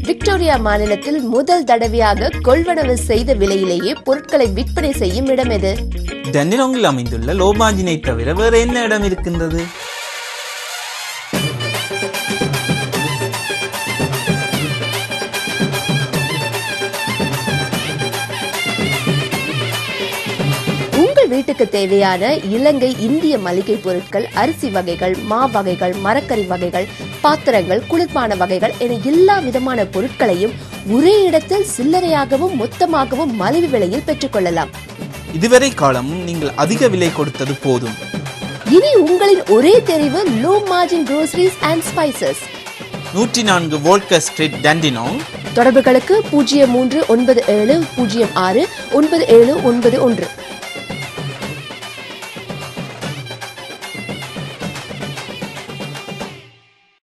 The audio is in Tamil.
விக்டோரியா மாநிலத்தில் முதல் தடவையாக கொள்வனவு செய்த விலையிலேயே பொருட்களை விற்பனை செய்யும் இடம் எது டென்னினோங்கில் அமைந்துள்ள லோமாஜினை தவிர வேற என்ன இடம் இருக்கின்றது உங்கள் வீட்டுக்கு தேவையான இலங்கை இந்திய மளிகை பொருட்கள் அரிசி வகைகள் மா வகைகள் மரக்கறி வகைகள் பாத்திரங்கள் குளிர்பான வகைகள் என எல்லா விதமான பொருட்களையும் ஒரே இடத்தில் சில்லறையாகவும் மொத்தமாகவும் மலிவு விலையில் பெற்றுக்கொள்ளலாம் இதுவரை காலமும் நீங்கள் அதிக விலை கொடுத்தது போதும் இனி உங்களின் ஒரே தெரிவு low margin groceries and spices நூற்றி நான்கு வோல்கர் ஸ்ட்ரீட் டண்டினோங் தொடர்புகளுக்கு பூஜ்ஜியம் மூன்று ஒன்பது ஏழு பூஜ்ஜியம் ஆறு ஒன்பது ஏழு ஒன்பது ஒன்று